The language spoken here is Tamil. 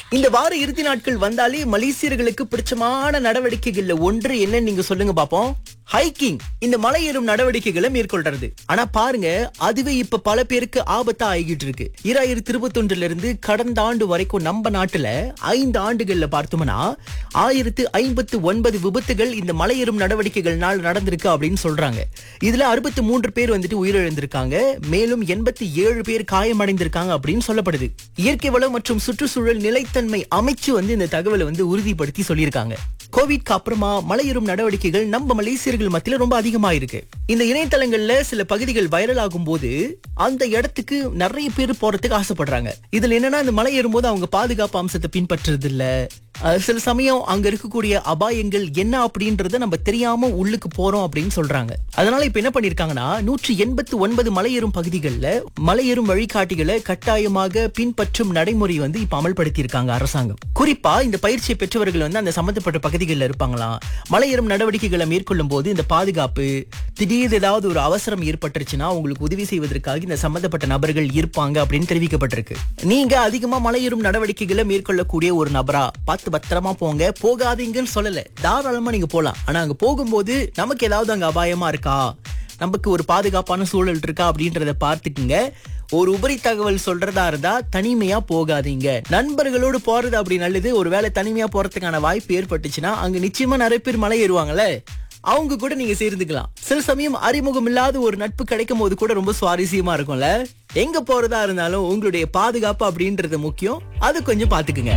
இந்த வார இறுதி நாட்கள் வந்தாலே மலேசியர்களுக்கு பிடிச்சமான நடவடிக்கைகள்ல ஒன்று என்ன நீங்க சொல்லுங்க பாப்போம் ஹைக்கிங் இந்த மலையேறும் நடவடிக்கைகளை மேற்கொள்றது ஆனா பாருங்க அதுவே இப்ப பல பேருக்கு ஆபத்தா ஆகிட்டு இருக்கு இராயிரத்தி இருபத்தொன்றுல இருந்து கடந்த ஆண்டு வரைக்கும் நம்ம நாட்டுல ஐந்து ஆண்டுகள்ல பார்த்தோம்னா ஆயிரத்து ஐம்பத்து ஒன்பது விபத்துகள் இந்த மலையேறும் நடவடிக்கைகள்னால் நடந்திருக்கு அப்படின்னு சொல்றாங்க இதுல அறுபத்தி மூன்று பேர் வந்துட்டு உயிரிழந்திருக்காங்க மேலும் எண்பத்தி ஏழு பேர் காயமடைந்திருக்காங்க அப்படின்னு சொல்லப்படுது இயற்கை வளம் மற்றும் சுற்றுச்சூழல் நிலைத்தன்மை அமைச்சு வந்து இந்த தகவலை வந்து உறுதிப்படுத்தி சொல்லியிருக்காங்க கோவிட்க்கு அப்புறமா மலையேறும் நடவடிக்கைகள் நம்ம மலேசியர்கள் மத்தியில ரொம்ப அதிகமா இருக்கு இந்த இணையதளங்கள்ல சில பகுதிகள் வைரல் ஆகும் போது அந்த இடத்துக்கு நிறைய பேர் போறதுக்கு ஆசைப்படுறாங்க இதுல என்னன்னா இந்த மலை ஏறும்போது அவங்க பாதுகாப்பு அம்சத்தை பின்பற்றுறது இல்ல அஹ் சில சமயம் அங்க இருக்கக்கூடிய அபாயங்கள் என்ன அப்படின்றத நம்ம தெரியாம உள்ளுக்கு போறோம் அப்படின்னு சொல்றாங்க அதனால இப்ப என்ன பண்ணிருக்காங்கன்னா நூற்றி எண்பத்தி ஒன்பது மலையேறும் பகுதிகளில் மலையேறும் வழிகாட்டிகளை கட்டாயமாக பின்பற்றும் நடைமுறை வந்து இப்ப அமல்படுத்தி இருக்காங்க அரசாங்கம் குறிப்பா இந்த பயிற்சியை பெற்றவர்கள் வந்து அந்த சம்பந்தப்பட்ட பகுதிகளில் இருப்பாங்களாம் மலையேறும் நடவடிக்கைகளை மேற்கொள்ளும் போது இந்த பாதுகாப்பு திடீர் ஏதாவது ஒரு அவசரம் ஏற்பட்டுருச்சுன்னா உங்களுக்கு உதவி செய்வதற்காக இந்த சம்பந்தப்பட்ட நபர்கள் இருப்பாங்க அப்படின்னு தெரிவிக்கப்பட்டிருக்கு நீங்க அதிகமா மலையேறும் நடவடிக்கைகளை மேற்கொள்ளக்கூடிய ஒரு நபரா பார்த்து பத்திரமா போங்க போகாதீங்கன்னு சொல்லல தாராளமா நீங்க போலாம் ஆனா அங்க போகும்போது நமக்கு ஏதாவது அங்க அபாயமா இருக்கா நமக்கு ஒரு பாதுகாப்பான சூழல் இருக்கா அப்படின்றத பார்த்துக்குங்க ஒரு உபரி தகவல் சொல்றதா இருந்தா தனிமையா போகாதீங்க நண்பர்களோடு போறது அப்படி நல்லது ஒருவேளை தனிமையா போறதுக்கான வாய்ப்பு ஏற்பட்டுச்சுன்னா அங்க நிச்சயமா நிறைய பேர் மலை ஏறுவாங்கல்ல அவங்க கூட நீங்க சேர்ந்துக்கலாம் சில சமயம் அறிமுகம் இல்லாத ஒரு நட்பு கிடைக்கும் போது கூட ரொம்ப சுவாரஸ்யமா இருக்கும்ல எங்க போறதா இருந்தாலும் உங்களுடைய பாதுகாப்பு அப்படின்றது முக்கியம் அது கொஞ்சம் பாத்துக்குங்க